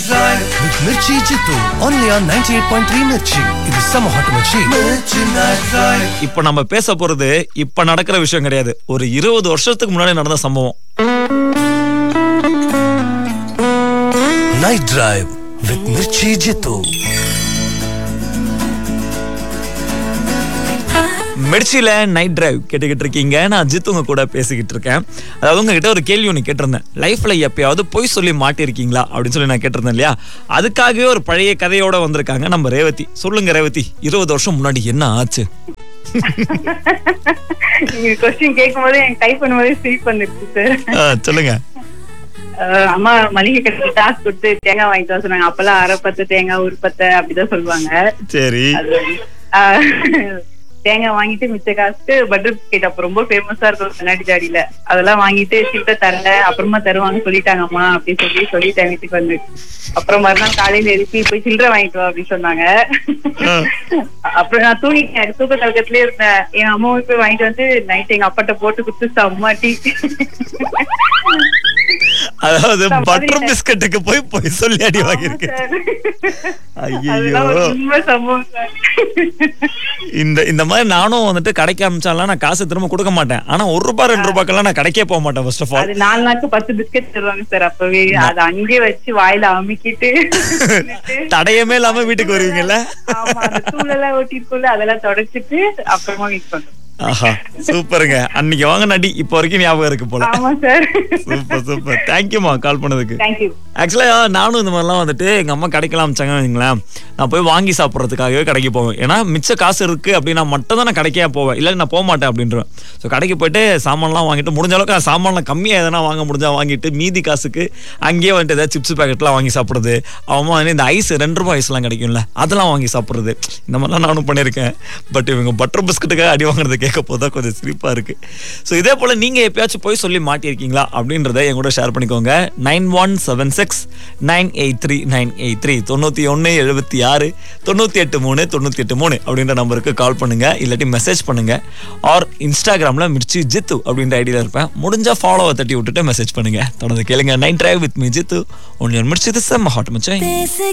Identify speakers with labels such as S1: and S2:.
S1: drive with Mirchi Jitu. Only on 98.3 Mirchi. இது செம hot மச்சி Mirchi Night Drive.
S2: இப்ப நம்ம பேச போறது இப்ப நடக்கிற விஷயம் கிடையாது ஒரு இருபது வருஷத்துக்கு முன்னாடி நடந்த சம்பவம்
S1: Night Drive with Mirchi Jitu.
S2: மெர்ச்சில நைட் டிரைவ் கேட்டுக்கிட்டு இருக்கீங்க நான் அஜித் உங்க கூட பேசிக்கிட்டு இருக்கேன் அதாவது உங்ககிட்ட ஒரு கேள்வி ஒன்று கேட்டிருந்தேன் லைஃப்ல எப்பயாவது பொய் சொல்லி மாட்டிருக்கீங்களா அப்படின்னு சொல்லி நான் கேட்டிருந்தேன் இல்லையா அதுக்காகவே ஒரு பழைய கதையோட வந்திருக்காங்க நம்ம ரேவதி சொல்லுங்க ரேவதி இருபது வருஷம் முன்னாடி என்ன ஆச்சு
S3: நீங்க கொஸ்டின் கேட்கும் போது எனக்கு டைப் பண்ணும்போதே ஸ்வீட் பண்ணிருக்கு சார்
S2: ஆ, சொல்லுங்க
S3: அம்மா மளிகை கடைக்கு காசு கொடுத்து தேங்காய் வாங்கிட்டு வர சொன்னாங்க அப்பெல்லாம் அரை பத்து தேங்காய் ஒரு பத்து அப்படிதான் சொல்லுவாங்க
S2: சரி
S3: அது ஆஹ், தேங்காய் வாங்கிட்டு மிச்ச காசுக்கு பட்டர் பிஸ்கெட் அப்ப ரொம்ப ஃபேமஸா இருக்கும் கண்ணாடி ஜாடியில அதெல்லாம் வாங்கிட்டு சில்ட்ட தரல அப்புறமா தருவாங்க சொல்லிட்டாங்கம்மா அப்படின்னு சொல்லி சொல்லிட்டேன் வீட்டுக்கு வந்து அப்புறம் மறுநாள் காலையில எழுப்பி போய் சில்லறை வாங்கிட்டு வா அப்படின்னு சொன்னாங்க அப்புறம் நான் தூங்கிட்டேன் எனக்கு தூக்க கலக்கத்திலே இருந்தேன் என் அம்மாவும் போய் வாங்கிட்டு வந்து நைட் எங்க அப்பாட்ட போட்டு கொடுத்து செம்மாட்டி
S2: அதாவது
S3: நான்
S2: பட்டர்
S3: பதினெட்டு.
S2: பிஸ்கட்டுக்கு போய் போய் சொல்லி அடி வாங்கியிருக்கேன் ஐயோ
S3: அதெல்லாம் ஒரு உண்மை சம்பவம் சார்
S2: இந்த இந்த மாதிரி நானும் வந்துட்டு கடைக்கு அமிச்சாலாம் நான் காசு திரும்ப கொடுக்க மாட்டேன் ஆனா ஒரு ரூபாய் ரெண்டு ரூபாய்க்கெல்லாம் நான் கடைக்கே போக மாட்டேன் ஃபர்ஸ்ட் ஆஃப் ஆல்
S3: அது நாலு நாளுக்கு பத்து பிஸ்கெட் தருவாங்க சார் அப்பவே அதை அங்கேயே வச்சு வாயில அமுக்கிட்டு தின்னுட்டு,
S2: தடையமே இல்லாம வீட்டுக்கு வருவீங்கல்ல
S3: ஆமா அந்த தூளெல்லாம் ஒட்டிருக்கும்ல அதெல்லாம் தொடச்சிட்டு அப்புறமா வீட் பண்ணுவோம்
S2: ஆஹா சூப்பருங்க அன்னைக்கு வாங்க நடி இப்போ வரைக்கும் ஞாபகம் இருக்கு போல
S3: ஆமா சார்
S2: சூப்பர் சூப்பர் தேங்க்யூமா கால் பண்ணதுக்கு
S3: தேங்க்யூ
S2: ஆக்சுவலா நானும் இந்த மாதிரிலாம் வந்துட்டு எங்க அம்மா கடைக்கெல்லாம் அமிச்சாங்க வைங்களேன் நான் போய் வாங்கி சாப்பிட்றதுக்காகவே கடைக்கு போவேன் ஏன்னா மிச்ச காசு இருக்கு அப்படின்னா மட்டும் தான் நான் கடைக்கே போவேன் இல்லை நான் போக மாட்டேன் அப்படின்றேன் ஸோ கடைக்கு போயிட்டு சாமான்லாம் வாங்கிட்டு முடிஞ்ச அளவுக்கு நான் சாமான்லாம் கம்மியாக எதனா வாங்க முடிஞ்சா வாங்கிட்டு மீதி காசுக்கு அங்கேயே வந்துட்டு ஏதாவது சிப்ஸ் பேக்கெட்லாம் வாங்கி சாப்பிட்றது அவன் வந்து இந்த ஐஸ் ரெண்டு ரூபாய் ஐஸ்லாம் கிடைக்கும்ல அதெல்லாம் வாங்கி சாப்பிட்றது இந்த மாதிரிலாம் நானும் பண்ணியிருக்கேன் பட் இவங்க பட்டர் பிஸ்கட்டுக்காக அடி வாங்குறத கேட்க போதா கொஞ்சம் சிரிப்பாக இருக்கு ஸோ இதே போல் நீங்கள் எப்பயாச்சும் போய் சொல்லி மாட்டியிருக்கீங்களா அப்படின்றத என் கூட ஷேர் பண்ணிக்கோங்க nine one seven six nine eight three nine eight three தொண்ணூற்றி ஒன்று எழுபத்தி ஆறு தொண்ணூற்றி எட்டு மூணு தொண்ணூற்றி எட்டு மூணு அப்படின்ற நம்பருக்கு கால் பண்ணுங்க இல்லாட்டி மெசேஜ் பண்ணுங்க ஆர் இன்ஸ்டாகிராமில் மிர்ச்சி ஜித்து அப்படின்ற ஐடியில் இருப்பேன் முடிஞ்சா ஃபாலோவை தட்டி விட்டுட்டு மெசேஜ் பண்ணுங்க தொடர்ந்து கேளுங்க nine drive with me Jitu one Mirchi this செம்ம ஹாட் மச்சான்
S4: பேச